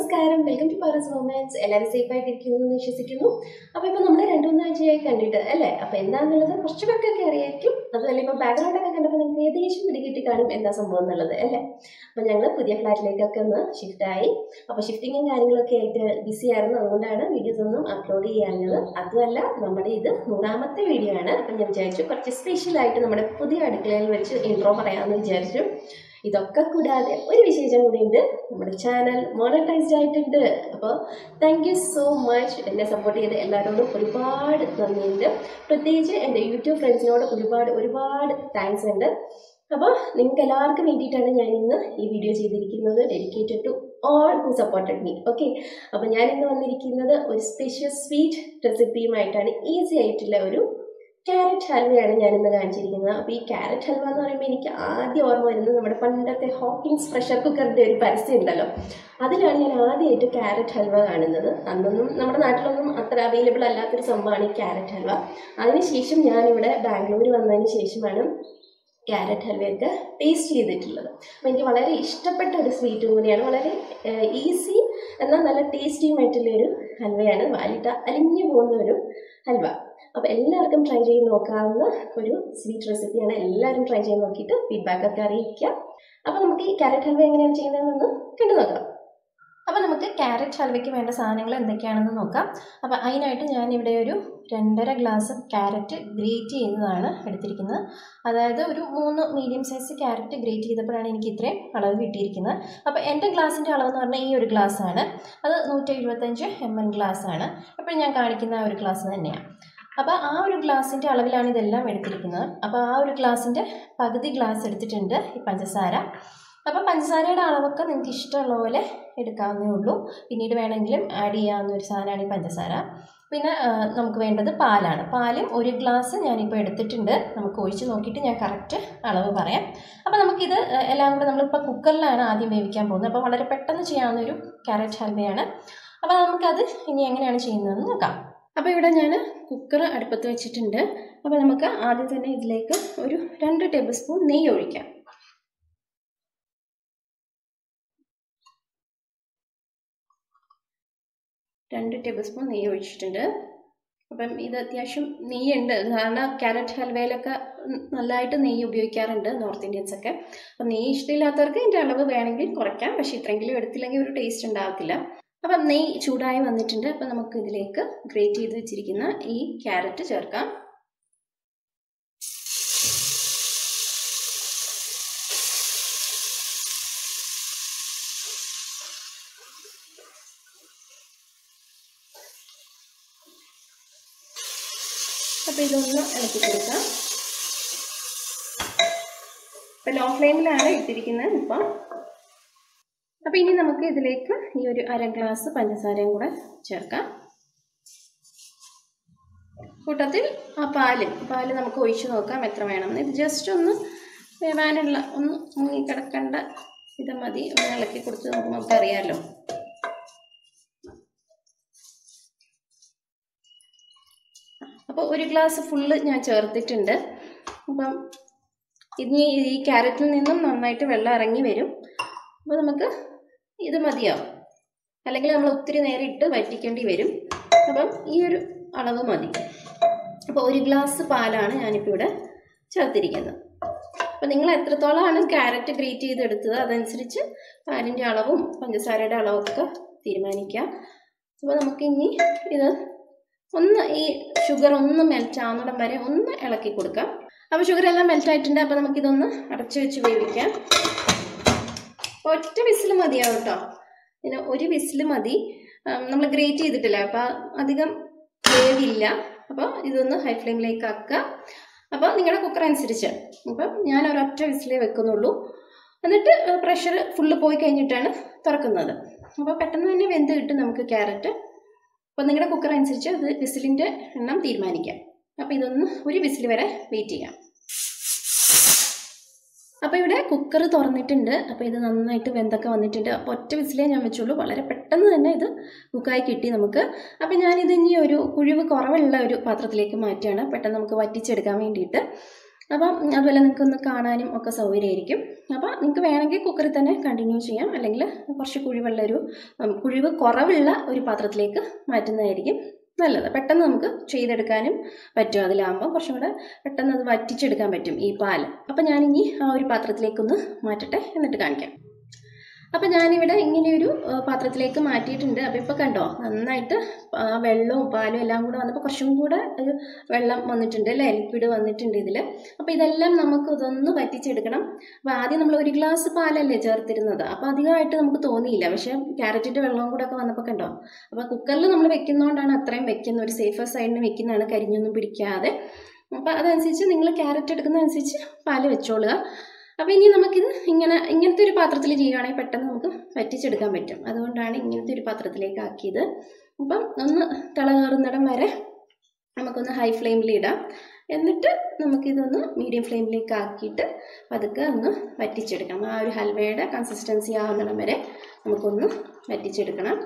നമസ്കാരം welcome to Paras moments എല്ലാവരും safe ആയിട്ടിരിക്കുന്നു എന്ന് വിശ്വസിക്കുന്നു അപ്പോൾ ഇപ്പോൾ നമ്മൾ രണ്ടു മൂന്നാഴ്ചയായി കണ്ടിട്ട് അല്ലേ അപ്പോൾ എന്താണെന്നുള്ളത് കുറച്ച് പേർക്കൊക്കെ അറിയായിരിക്കും അതുമല്ല ഇപ്പോൾ ബാക്ക്ഗ്രൗണ്ട് ഒക്കെ കണ്ടപ്പോൾ നിങ്ങൾക്ക് ഏകദേശം പിടികിട്ടി കാണും എന്താ സംഭവം എന്നുള്ളത് അല്ലേ അപ്പോൾ ഞങ്ങൾ പുതിയ ഫ്ലാറ്റിലേക്കൊക്കെ ഒന്ന് ഷിഫ്റ്റ് ആയി അപ്പോൾ ഷിഫ്റ്റിങ്ങും കാര്യങ്ങളൊക്കെ ആയിട്ട് ബിസി ആയിരുന്നു അതുകൊണ്ടാണ് വീഡിയോസ് ഒന്നും അപ്ലോഡ് ചെയ്യാഞ്ഞത് അതുമല്ല നമ്മുടെ ഇത് നൂറാമത്തെ വീഡിയോ ആണ് അപ്പം ഞാൻ വിചാരിച്ചു കുറച്ച് സ്പെഷ്യലായിട്ട് നമ്മുടെ പുതിയ അടുക്കളയിൽ വെച്ച് ഇൻട്രോ പറയാമെന്ന് വിചാരിച്ചു ഇതൊക്കെ കൂടാതെ ഒരു വിശേഷം കൂടിയുണ്ട് നമ്മുടെ ചാനൽ മോണറ്റൈസ്ഡ് ആയിട്ടുണ്ട് അപ്പോൾ താങ്ക് യു സോ മച്ച് എന്നെ സപ്പോർട്ട് ചെയ്ത എല്ലാവരോടും ഒരുപാട് നന്ദിയുണ്ട് പ്രത്യേകിച്ച് എൻ്റെ യൂട്യൂബ് ഫ്രണ്ട്സിനോട് ഒരുപാട് ഒരുപാട് താങ്ക്സ് ഉണ്ട് അപ്പോൾ നിങ്ങൾക്ക് എല്ലാവർക്കും വേണ്ടിയിട്ടാണ് ഞാൻ ഇന്ന് ഈ വീഡിയോ ചെയ്തിരിക്കുന്നത് dedicated to all who supported me okay അപ്പോൾ ഞാൻ ഇന്ന് വന്നിരിക്കുന്നത് ഒരു സ്പെഷ്യൽ സ്വീറ്റ് റെസിപ്പിയുമായിട്ടാണ് ഈസി ആയിട്ടുള്ള ഒരു ക്യാരറ്റ് ഹൽവയാണ് ഞാനിന്ന് കാണിച്ചിരിക്കുന്നത് അപ്പോൾ ഈ ക്യാരറ്റ് ഹൽവ എന്ന് പറയുമ്പോൾ എനിക്ക് ആദ്യം ഓർമ്മ വരുന്നത് നമ്മുടെ പണ്ടത്തെ ഹോക്കിങ്സ് പ്രഷർ കുക്കറിൻ്റെ ഒരു പരസ്യം ഉണ്ടല്ലോ അതിലാണ് ഞാൻ ആദ്യമായിട്ട് ക്യാരറ്റ് ഹൽവ കാണുന്നത് അന്നൊന്നും നമ്മുടെ നാട്ടിലൊന്നും അത്ര അവൈലബിൾ അല്ലാത്തൊരു സംഭവമാണ് ഈ ക്യാരറ്റ് ഹൽവ അതിനുശേഷം ഞാനിവിടെ ബാംഗ്ലൂർ വന്നതിന് ശേഷമാണ് ക്യാരറ്റ് ഹൽവയൊക്കെ ടേസ്റ്റ് ചെയ്തിട്ടുള്ളത് അപ്പോൾ എനിക്ക് വളരെ ഇഷ്ടപ്പെട്ട ഒരു സ്വീറ്റും കൂടിയാണ് വളരെ ഈസി എന്നാൽ നല്ല ടേസ്റ്റിയുമായിട്ടുള്ള ഒരു ഹൽവയാണ് വാലിട്ട അലിഞ്ഞു പോകുന്ന ഒരു ഹൽവ അപ്പോൾ എല്ലാവർക്കും ട്രൈ ചെയ്ത് നോക്കാവുന്ന ഒരു സ്വീറ്റ് റെസിപ്പിയാണ് എല്ലാവരും ട്രൈ ചെയ്ത് നോക്കിയിട്ട് ഫീഡ്ബാക്ക് ഒക്കെ അറിയിക്കുക അപ്പോൾ നമുക്ക് ഈ ക്യാരറ്റ് ഹൽവ എങ്ങനെയാണ് ചെയ്യുന്നതെന്ന് കണ്ടു നോക്കാം അപ്പോൾ നമുക്ക് ക്യാരറ്റ് ഹൽവയ്ക്ക് വേണ്ട സാധനങ്ങൾ എന്തൊക്കെയാണെന്ന് നോക്കാം അപ്പോൾ അതിനായിട്ട് ഞാനിവിടെ ഒരു രണ്ടര ഗ്ലാസ് ക്യാരറ്റ് ഗ്രേറ്റ് ചെയ്യുന്നതാണ് എടുത്തിരിക്കുന്നത് അതായത് ഒരു മൂന്ന് മീഡിയം സൈസ് ക്യാരറ്റ് ഗ്രേറ്റ് ചെയ്തപ്പോഴാണ് എനിക്ക് ഇത്രയും അളവ് കിട്ടിയിരിക്കുന്നത് അപ്പോൾ എൻ്റെ ഗ്ലാസിൻ്റെ അളവ് എന്ന് പറഞ്ഞാൽ ഈ ഒരു ഗ്ലാസ്സാണ് അത് നൂറ്റി എഴുപത്തഞ്ച് എം എൽ ഗ്ലാസ്സാണ് അപ്പോൾ ഞാൻ കാണിക്കുന്ന ആ ഒരു ഗ്ലാസ് തന്നെയാണ് അപ്പോൾ ആ ഒരു ഗ്ലാസിൻ്റെ അളവിലാണ് ഇതെല്ലാം എടുത്തിരിക്കുന്നത് അപ്പോൾ ആ ഒരു ഗ്ലാസിൻ്റെ പകുതി ഗ്ലാസ് എടുത്തിട്ടുണ്ട് ഈ പഞ്ചസാര അപ്പോൾ പഞ്ചസാരയുടെ അളവൊക്കെ നിങ്ങൾക്ക് ഇഷ്ടമുള്ള പോലെ എടുക്കാവുന്നേ ഉള്ളൂ പിന്നീട് വേണമെങ്കിലും ആഡ് ചെയ്യാവുന്ന ഒരു സാധനമാണ് ഈ പഞ്ചസാര പിന്നെ നമുക്ക് വേണ്ടത് പാലാണ് പാല് ഒരു ഗ്ലാസ് ഞാനിപ്പോൾ എടുത്തിട്ടുണ്ട് നമുക്ക് ഒഴിച്ച് നോക്കിയിട്ട് ഞാൻ കറക്റ്റ് അളവ് പറയാം അപ്പോൾ നമുക്കിത് എല്ലാം കൂടെ നമ്മളിപ്പോൾ കുക്കറിലാണ് ആദ്യം വേവിക്കാൻ പോകുന്നത് അപ്പോൾ വളരെ പെട്ടെന്ന് ചെയ്യാവുന്ന ഒരു ക്യാരറ്റ് ഹൽവയാണ് അപ്പോൾ നമുക്കത് ഇനി എങ്ങനെയാണ് ചെയ്യുന്നതെന്ന് നോക്കാം അപ്പോൾ ഇവിടെ ഞാൻ കുക്കർ അടുപ്പത്ത് വെച്ചിട്ടുണ്ട് അപ്പോൾ നമുക്ക് ആദ്യം തന്നെ ഇതിലേക്ക് ഒരു രണ്ട് ടേബിൾ സ്പൂൺ നെയ്യ് ഒഴിക്കാം രണ്ട് ടേബിൾ സ്പൂൺ നെയ്യ് ഒഴിച്ചിട്ടുണ്ട് അപ്പം ഇത് അത്യാവശ്യം നെയ്യുണ്ട് കാരണം ക്യാരറ്റ് ഹൽവയിലൊക്കെ നല്ലതായിട്ട് നെയ്യ് ഉപയോഗിക്കാറുണ്ട് നോർത്ത് ഇന്ത്യൻസൊക്കെ അപ്പം നെയ്യ് ഇഷ്ടമില്ലാത്തവർക്ക് ഇതിൻ്റെ അളവ് വേണമെങ്കിൽ കുറയ്ക്കാം പക്ഷേ ഇത്രയെങ്കിലും എടുത്തില്ലെങ്കിൽ ഒരു ടേസ്റ്റ് ഉണ്ടാകത്തില്ല അപ്പം നെയ്യ് ചൂടായി വന്നിട്ടുണ്ട് അപ്പം നമുക്ക് ഇതിലേക്ക് ഗ്രേറ്റ് ചെയ്ത് വെച്ചിരിക്കുന്ന ഈ ക്യാരറ്റ് ചേർക്കാം അപ്പോൾ ഇതൊന്ന് ഇളക്കി കൊടുക്കാം ഇപ്പം ലോ ഫ്ലെയിമിലാണ് ഇട്ടിരിക്കുന്നത് ഇപ്പം അപ്പോൾ ഇനി നമുക്ക് ഇതിലേക്ക് ഈ ഒരു അര ഗ്ലാസ് പഞ്ചസാരയും കൂടെ ചേർക്കാം കൂട്ടത്തിൽ ആ പാല് പാല് നമുക്ക് ഒഴിച്ച് നോക്കാം എത്ര വേണമെന്ന് ഇത് ജസ്റ്റ് ഒന്ന് വേവാനുള്ള ഒന്ന് മുങ്ങിക്കിടക്കേണ്ട ഇത് മതി ഒന്ന് ഇളക്കി കൊടുത്ത് നോക്കുമ്പോൾ നമുക്ക് അറിയാമല്ലോ അപ്പോൾ ഒരു ഗ്ലാസ് ഫുള്ള് ഞാൻ ചേർത്തിട്ടുണ്ട് അപ്പം ഇനി ഈ ക്യാരറ്റിൽ നിന്നും നന്നായിട്ട് വെള്ളം ഇറങ്ങി വരും അപ്പോൾ നമുക്ക് ഇത് മതിയാവും അല്ലെങ്കിൽ നമ്മൾ ഒത്തിരി നേരം ഇട്ട് വറ്റിക്കേണ്ടി വരും അപ്പം ഈ ഒരു അളവ് മതി അപ്പോൾ ഒരു ഗ്ലാസ് പാലാണ് ഞാനിപ്പോൾ ഇവിടെ ചേർത്തിരിക്കുന്നത് അപ്പോൾ നിങ്ങൾ എത്രത്തോളമാണ് ക്യാരറ്റ് ഗ്രേറ്റ് ചെയ്തെടുത്തത് അതനുസരിച്ച് പാലിൻ്റെ അളവും പഞ്ചസാരയുടെ അളവും ഒക്കെ തീരുമാനിക്കുക അപ്പോൾ നമുക്ക് ഇനി ഇത് ഒന്ന് ഈ ഷുഗർ ഒന്ന് മെൽറ്റ് ആവുന്നിടം വരെ ഒന്ന് ഇളക്കി കൊടുക്കാം അപ്പോൾ ഷുഗർ എല്ലാം മെൽറ്റ് ആയിട്ടുണ്ട് അപ്പോൾ നമുക്കിതൊന്ന് അടച്ചു വെച്ച് വേവിക്കാം ഒറ്റ വിസിൽ മതിയാവും കേട്ടോ പിന്നെ ഒരു വിസിൽ മതി നമ്മൾ ഗ്രേറ്റ് ചെയ്തിട്ടില്ല അപ്പോൾ അധികം വേവില്ല അപ്പോൾ ഇതൊന്ന് ഹൈ ഫ്ലെയിമിലേക്ക് ആക്കുക അപ്പോൾ നിങ്ങളുടെ കുക്കർ അനുസരിച്ച് അപ്പം ഞാൻ ഒരൊറ്റ വിസിലേ വെക്കുന്നുള്ളൂ എന്നിട്ട് പ്രഷർ ഫുള്ള് പോയി കഴിഞ്ഞിട്ടാണ് തുറക്കുന്നത് അപ്പോൾ പെട്ടെന്ന് തന്നെ വെന്ത് കിട്ടും നമുക്ക് ക്യാരറ്റ് അപ്പോൾ നിങ്ങളുടെ കുക്കർ അനുസരിച്ച് അത് വിസിലിൻ്റെ എണ്ണം തീരുമാനിക്കാം അപ്പോൾ ഇതൊന്ന് ഒരു വിസിൽ വരെ വെയിറ്റ് ചെയ്യാം അപ്പോൾ ഇവിടെ കുക്കർ തുറന്നിട്ടുണ്ട് അപ്പോൾ ഇത് നന്നായിട്ട് വെന്തൊക്കെ വന്നിട്ടുണ്ട് അപ്പോൾ ഒറ്റ വിസിലേ ഞാൻ വെച്ചുള്ളൂ വളരെ പെട്ടെന്ന് തന്നെ ഇത് കുക്കായി കിട്ടി നമുക്ക് അപ്പോൾ ഞാനിത് ഇനി ഒരു കുഴിവ് കുറവുള്ള ഒരു പാത്രത്തിലേക്ക് മാറ്റുകയാണ് പെട്ടെന്ന് നമുക്ക് വറ്റിച്ചെടുക്കാൻ വേണ്ടിയിട്ട് അപ്പം അതുപോലെ നിങ്ങൾക്ക് ഒന്ന് കാണാനും ഒക്കെ സൗകര്യമായിരിക്കും അപ്പോൾ നിങ്ങൾക്ക് വേണമെങ്കിൽ കുക്കറിൽ തന്നെ കണ്ടിന്യൂ ചെയ്യാം അല്ലെങ്കിൽ കുറച്ച് കുഴിവുള്ള ഒരു ഉം, കുഴിവ് കുറവുള്ള ഒരു പാത്രത്തിലേക്ക് മാറ്റുന്നതായിരിക്കും നല്ലത് പെട്ടെന്ന് നമുക്ക് ചെയ്തെടുക്കാനും പറ്റും അതിലാകുമ്പോൾ കുറച്ചും കൂടെ പെട്ടെന്ന് അത് വറ്റിച്ചെടുക്കാൻ പറ്റും ഈ പാല് അപ്പം ഞാനിനി ആ ഒരു പാത്രത്തിലേക്കൊന്ന് മാറ്റട്ടെ എന്നിട്ട് കാണിക്കാം അപ്പം ഞാനിവിടെ ഇങ്ങനെയൊരു ആ, പാത്രത്തിലേക്ക് മാറ്റിയിട്ടുണ്ട് അപ്പോൾ ഇപ്പോൾ കണ്ടോ നന്നായിട്ട് ആ വെള്ളവും പാലും എല്ലാം കൂടെ വന്നപ്പോൾ കുറച്ചും കൂടെ ഒരു വെള്ളം വന്നിട്ടുണ്ട് അല്ലേ ലിക്വിഡ് വന്നിട്ടുണ്ട് ഇതിൽ അപ്പോൾ ഇതെല്ലാം നമുക്ക് ഇതൊന്ന് വറ്റിച്ചെടുക്കണം അപ്പോൾ ആദ്യം നമ്മൾ ഒരു ഗ്ലാസ് പാലല്ലേ ചേർത്തിരുന്നത് അപ്പോൾ അധികമായിട്ട് നമുക്ക് തോന്നിയില്ല പക്ഷേ ക്യാരറ്റിൻ്റെ വെള്ളവും കൂടെ ഒക്കെ വന്നപ്പോൾ കണ്ടോ അപ്പോൾ കുക്കറിൽ നമ്മൾ വെക്കുന്നതുകൊണ്ടാണ് അത്രയും വെക്കുന്നത് ഒരു സേഫർ സൈഡിന് വെക്കുന്നതാണ് കരിഞ്ഞൊന്നും പിടിക്കാതെ അപ്പോൾ അതനുസരിച്ച് നിങ്ങൾ ക്യാരറ്റ് എടുക്കുന്നതനുസരിച്ച് പാല് വെച്ചോളുക അപ്പോൾ ഇനി നമുക്കിത് ഇങ്ങനെ ഇങ്ങനത്തെ ഒരു പാത്രത്തിൽ ചെയ്യുകയാണെങ്കിൽ പെട്ടെന്ന് നമുക്ക് വറ്റിച്ചെടുക്കാൻ പറ്റും അതുകൊണ്ടാണ് ഇങ്ങനത്തെ ഒരു പാത്രത്തിലേക്ക് ആക്കിയത് അപ്പം ഒന്ന് തിള കയറുന്നിടം വരെ നമുക്കൊന്ന് ഹൈ ഫ്ലെയിമിൽ ഇടാം എന്നിട്ട് നമുക്കിതൊന്ന് മീഡിയം ഫ്ലെയിമിലേക്ക് ആക്കിയിട്ട് പതുക്കെ ഒന്ന് വറ്റിച്ചെടുക്കണം ആ ഒരു ഹൽവയുടെ കൺസിസ്റ്റൻസി ആവുന്നിടം വരെ നമുക്കൊന്ന് വറ്റിച്ചെടുക്കണം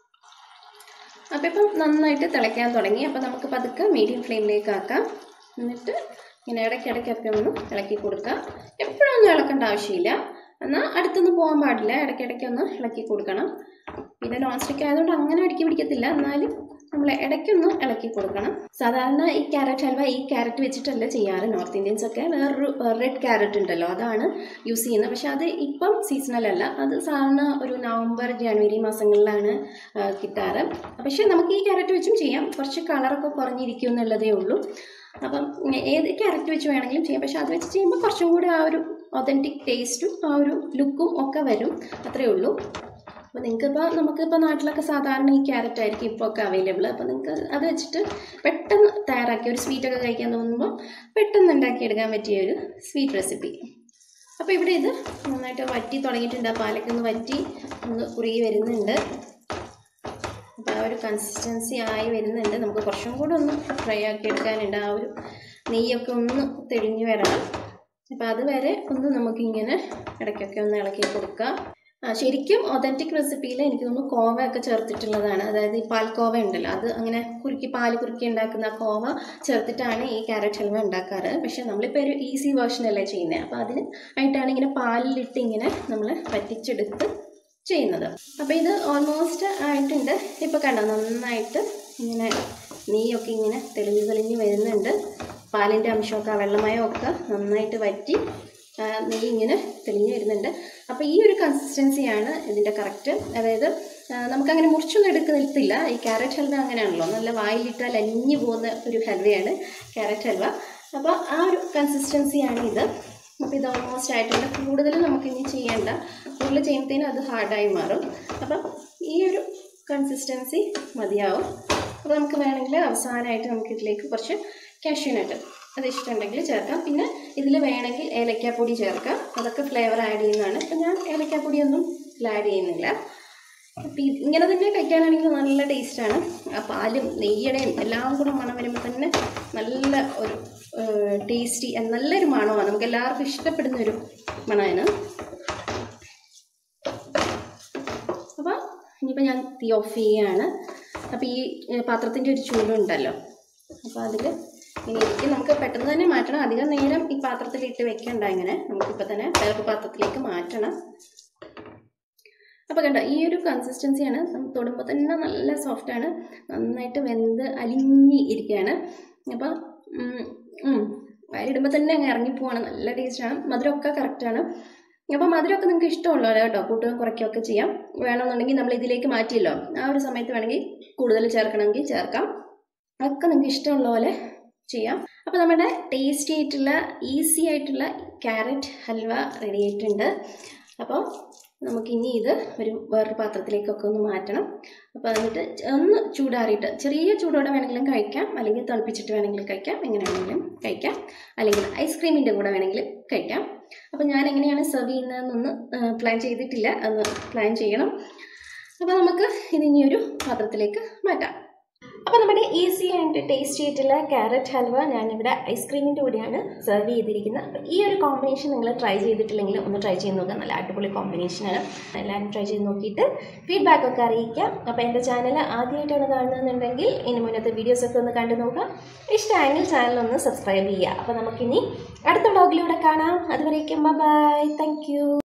അപ്പോൾ ഇപ്പം നന്നായിട്ട് തിളയ്ക്കാൻ തുടങ്ങി അപ്പോൾ നമുക്ക് പതുക്കെ മീഡിയം ഫ്ലെയിമിലേക്ക് ആക്കാം എന്നിട്ട് ഇങ്ങനെ ഇടയ്ക്കിടയ്ക്കൊക്കെ ഒന്ന് ഇളക്കി കൊടുക്കുക എപ്പോഴും ഒന്നും ഇളക്കേണ്ട ആവശ്യമില്ല എന്നാൽ അടുത്തൊന്നും പോകാൻ പാടില്ല ഇടയ്ക്കിടയ്ക്ക് ഒന്ന് ഇളക്കി കൊടുക്കണം പിന്നെ നോൺ സ്റ്റിക്ക് ആയതുകൊണ്ട് അങ്ങനെ അടുക്കി പിടിക്കത്തില്ല എന്നാലും നമ്മൾ ഇടയ്ക്കൊന്ന് ഇളക്കി കൊടുക്കണം സാധാരണ ഈ ക്യാരറ്റ് ഹൽവ ഈ ക്യാരറ്റ് വെച്ചിട്ടല്ല ചെയ്യാറ് നോർത്ത് ഇന്ത്യൻസ് ഒക്കെ വേറൊരു റെഡ് ക്യാരറ്റ് ഉണ്ടല്ലോ അതാണ് യൂസ് ചെയ്യുന്നത് പക്ഷെ അത് ഇപ്പം സീസണൽ അല്ല അത് സാധാരണ ഒരു നവംബർ ജനുവരി മാസങ്ങളിലാണ് ആ, കിട്ടാറ് പക്ഷേ നമുക്ക് ഈ ക്യാരറ്റ് വെച്ചും ചെയ്യാം കുറച്ച് കളറൊക്കെ കുറഞ്ഞിരിക്കും എന്നുള്ളതേ ഉള്ളൂ അപ്പം ഏത് ക്യാരറ്റ് വെച്ച് വേണമെങ്കിലും ചെയ്യാം പക്ഷെ അത് വെച്ച് ചെയ്യുമ്പോൾ കുറച്ചും കൂടി ആ ഒരു ഒതൻറ്റിക് ടേസ്റ്റും ആ ഒരു ലുക്കും ഒക്കെ വരും അത്രയേ ഉള്ളൂ അപ്പോൾ നിങ്ങൾക്കിപ്പോൾ നമുക്കിപ്പോൾ നാട്ടിലൊക്കെ സാധാരണ ഈ ക്യാരറ്റ് ആയിരിക്കും ഇപ്പോൾ ഒക്കെ അവൈലബിൾ അപ്പോൾ നിങ്ങൾക്ക് അത് വെച്ചിട്ട് പെട്ടെന്ന് തയ്യാറാക്കി ഒരു സ്വീറ്റൊക്കെ കഴിക്കാൻ തോന്നുമ്പോൾ പെട്ടെന്ന് ഉണ്ടാക്കിയെടുക്കാൻ പറ്റിയ ഒരു സ്വീറ്റ് റെസിപ്പി അപ്പോൾ ഇവിടെ ഇത് നന്നായിട്ട് വറ്റി തുടങ്ങിയിട്ടുണ്ട് ആ പാലൊക്കെ ഒന്ന് വറ്റി ഒന്ന് കുറുകി വരുന്നുണ്ട് അപ്പോൾ ആ ഒരു കൺസിസ്റ്റൻസി ആയി വരുന്നുണ്ട് നമുക്ക് കുറച്ചും കൂടെ ഒന്ന് ഫ്രൈ ആക്കി എടുക്കാനുണ്ട് ആ ഒരു നെയ്യൊക്കെ ഒന്ന് തെളിഞ്ഞു വരണം അപ്പോൾ അതുവരെ ഒന്ന് നമുക്കിങ്ങനെ ഇടയ്ക്കൊക്കെ ഒന്ന് ഇളക്കി കൊടുക്കാം ആ ശരിക്കും ഒതൻറ്റിക് റെസിപ്പിയിൽ എനിക്ക് തോന്നുന്നു കോവയൊക്കെ ചേർത്തിട്ടുള്ളതാണ് അതായത് ഈ പാൽക്കോവ ഉണ്ടല്ലോ അത് അങ്ങനെ കുറുക്കി പാൽ കുറുക്കി ഉണ്ടാക്കുന്ന ആ കോവ ചേർത്തിട്ടാണ് ഈ ക്യാരറ്റ് ഹൽവ ഉണ്ടാക്കാറ് പക്ഷേ നമ്മളിപ്പോൾ ഒരു ഈസി വേർഷനല്ലേ ചെയ്യുന്നത് അപ്പോൾ അതിന് ആയിട്ടാണ് ഇങ്ങനെ പാലിലിട്ട് ഇങ്ങനെ നമ്മൾ പറ്റിച്ചെടുത്ത് ചെയ്യുന്നത് അപ്പോൾ ഇത് ഓൾമോസ്റ്റ് ആയിട്ടുണ്ട് ഇപ്പോൾ കണ്ടോ നന്നായിട്ട് ഇങ്ങനെ നെയ്യൊക്കെ ഇങ്ങനെ തെളിഞ്ഞ് തെളിഞ്ഞ് വരുന്നുണ്ട് പാലിൻ്റെ അംശമൊക്കെ ആ വെള്ളമയമൊക്കെ നന്നായിട്ട് വറ്റി ആ, നെയ്യ് ഇങ്ങനെ തെളിഞ്ഞ് വരുന്നുണ്ട് അപ്പോൾ ഈ ഒരു കൺസിസ്റ്റൻസിയാണ് ഇതിൻ്റെ കറക്റ്റ് അതായത് ആ, നമുക്കങ്ങനെ മുറിച്ചൊന്നും എടുക്കുന്നില്ല ഈ ക്യാരറ്റ് ഹൽവ അങ്ങനെയാണല്ലോ നല്ല വായിലിട്ടാൽ അലിഞ്ഞു പോകുന്ന ഒരു ഹൽവയാണ് ക്യാരറ്റ് ഹൽവ അപ്പോൾ ആ ഒരു കൺസിസ്റ്റൻസിയാണ് ഇത് അപ്പോൾ ഇത് ഓൾമോസ്റ്റ് ആയിട്ടുണ്ട് കൂടുതൽ നമുക്കിനി ചെയ്യേണ്ട കൂടുതൽ ചെയ്യുമ്പോഴത്തേനും അത് ഹാർഡായി മാറും അപ്പം ഈ ഒരു കൺസിസ്റ്റൻസി മതിയാവും അപ്പോൾ നമുക്ക് വേണമെങ്കിൽ അവസാനമായിട്ട് നമുക്ക് ഇതിലേക്ക് കുറച്ച് കാഷ്യൂനട്ട് അത് ഇഷ്ടമുണ്ടെങ്കിൽ ചേർക്കാം പിന്നെ ഇതിൽ വേണമെങ്കിൽ ഏലക്കാപ്പൊടി ചേർക്കാം അതൊക്കെ ഫ്ലേവർ ആഡ് ചെയ്യുന്നതാണ് അപ്പം ഞാൻ ഏലക്കാപ്പൊടിയൊന്നും ഇതിൽ ആഡ് ചെയ്യുന്നില്ല അപ്പം ഇത് ഇങ്ങനെ തന്നെ കഴിക്കാനാണെങ്കിൽ നല്ല ടേസ്റ്റാണ് ആ പാലും നെയ്യുടെയും എല്ലാം കൂടെ മണം വരുമ്പോൾ തന്നെ നല്ല ഒരു ടേസ്റ്റി നല്ലൊരു മണമാണ് നമുക്ക് എല്ലാവർക്കും ഇഷ്ടപ്പെടുന്ന ഒരു മണമാണ് അപ്പോൾ ഇനിയിപ്പോൾ ഞാൻ തീ ഓഫ് ചെയ്യുകയാണ് അപ്പോൾ ഈ പാത്രത്തിൻ്റെ ഒരു ചൂടുണ്ടല്ലോ അപ്പോൾ അതിൽ ഇങ്ങനെ ഇരിക്കും നമുക്ക് പെട്ടെന്ന് തന്നെ മാറ്റണം അധികം നേരം ഈ പാത്രത്തിലിട്ട് വെക്കണ്ട ഇങ്ങനെ നമുക്കിപ്പോൾ തന്നെ വേറൊരു പാത്രത്തിലേക്ക് മാറ്റണം അപ്പോൾ കണ്ടോ ഈ ഒരു കൺസിസ്റ്റൻസിയാണ് നമുക്ക് തൊടുമ്പോൾ തന്നെ നല്ല സോഫ്റ്റാണ് നന്നായിട്ട് വെന്ത് അലിഞ്ഞി ഇരിക്കുകയാണ് അപ്പോൾ വയലിടുമ്പോൾ തന്നെ അങ്ങ് ഇറങ്ങിപ്പോവാണ് നല്ല ടേസ്റ്റാണ് മധുരമൊക്കെ കറക്റ്റാണ് അപ്പോൾ മധുരമൊക്കെ നിങ്ങൾക്ക് ഇഷ്ടമുള്ളൂ കേട്ടോ കൂട്ടുകയും കുറയ്ക്കുകയൊക്കെ ചെയ്യാം വേണമെന്നുണ്ടെങ്കിൽ നമ്മൾ ഇതിലേക്ക് മാറ്റിയല്ലോ ആ ഒരു സമയത്ത് വേണമെങ്കിൽ കൂടുതൽ ചേർക്കണമെങ്കിൽ ചേർക്കാം അതൊക്കെ നിങ്ങൾക്ക് ഇഷ്ടമുള്ള പോലെ ചെയ്യാം അപ്പോൾ നമ്മുടെ ടേസ്റ്റി ആയിട്ടുള്ള ഈസി ആയിട്ടുള്ള ക്യാരറ്റ് ഹൽവ റെഡി ആയിട്ടുണ്ട് അപ്പോൾ നമുക്കിനി ഇത് ഒരു വേറൊരു പാത്രത്തിലേക്കൊക്കെ ഒന്ന് മാറ്റണം അപ്പോൾ എന്നിട്ട് ഒന്ന് ചൂടാറിയിട്ട് ചെറിയ ചൂടോടെ വേണമെങ്കിലും കഴിക്കാം അല്ലെങ്കിൽ തണുപ്പിച്ചിട്ട് വേണമെങ്കിലും കഴിക്കാം എങ്ങനെ വേണമെങ്കിലും കഴിക്കാം അല്ലെങ്കിൽ ഐസ്ക്രീമിൻ്റെ കൂടെ വേണമെങ്കിലും കഴിക്കാം അപ്പോൾ ഞാൻ എങ്ങനെയാണ് സെർവ് ചെയ്യുന്നതെന്നൊന്ന് പ്ലാൻ ചെയ്തിട്ടില്ല അതൊന്ന് പ്ലാൻ ചെയ്യണം അപ്പോൾ നമുക്ക് ഇതിനി ഒരു പാത്രത്തിലേക്ക് മാറ്റാം അപ്പോൾ നമ്മുടെ ഈസി ആൻഡ് ടേസ്റ്റി ആയിട്ടുള്ള ക്യാരറ്റ് ഹൽവ ഞാനിവിടെ ഐസ്ക്രീമിൻ്റെ കൂടെയാണ് സെർവ് ചെയ്തിരിക്കുന്നത് അപ്പോൾ ഈ ഒരു കോമ്പിനേഷൻ നിങ്ങൾ ട്രൈ ചെയ്തിട്ടില്ലെങ്കിൽ ഒന്ന് ട്രൈ ചെയ്ത് നോക്കുക നല്ല അടിപൊളി കോമ്പിനേഷനാണ് എല്ലാവരും ട്രൈ ചെയ്ത് നോക്കിയിട്ട് ഫീഡ്ബാക്ക് ഒക്കെ അറിയിക്കാം അപ്പോൾ എൻ്റെ ചാനൽ ആദ്യമായിട്ടാണ് കാണുന്നതെന്നുണ്ടെങ്കിൽ ഇനി മുന്നത്തെ വീഡിയോസൊക്കെ ഒന്ന് കണ്ടു നോക്കാം ഇഷ്ടമായെങ്കിൽ ചാനൽ ഒന്ന് സബ്സ്ക്രൈബ് ചെയ്യുക അപ്പോൾ നമുക്കിനി അടുത്ത വ്ളോഗിലൂടെ കാണാം അതുവരേക്കും ബൈ താങ്ക്